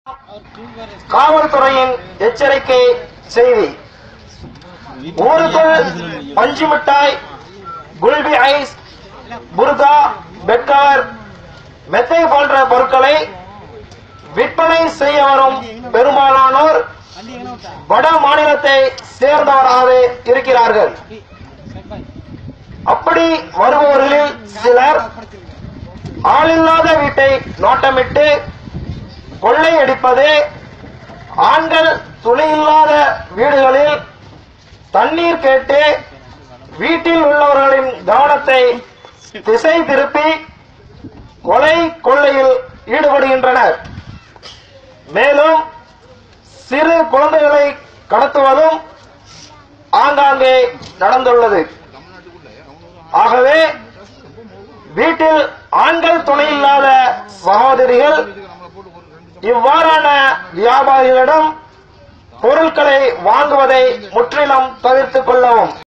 காவல்துறையின் எச்சரிக்கை செய்தி ஊருக்குள் பஞ்சு மிட்டாய் குல்பி ஐஸ் புர்கா பெட்கவர் மெத்தை போன்ற பொருட்களை விற்பனை செய்ய வரும் பெரும்பாலானோர் வட மாநிலத்தை சேர்ந்தவராகவே இருக்கிறார்கள் அப்படி வருபவர்களில் சிலர் ஆளில்லாத வீட்டை நோட்டமிட்டு கொள்ளையடிப்பது ஆண்கள் துணையில்லாத வீடுகளில் தண்ணீர் கேட்டு வீட்டில் உள்ளவர்களின் கவனத்தை திசை திருப்பி கொலை கொள்ளையில் ஈடுபடுகின்றனர் மேலும் சிறு குழந்தைகளை கடத்துவதும் ஆங்காங்கே நடந்துள்ளது ஆகவே வீட்டில் ஆண்கள் துணையில்லாத சகோதரிகள் இவ்வாறான வியாபாரிகளிடம் பொருட்களை வாங்குவதை முற்றிலும் தவிர்த்துக் கொள்ளவும்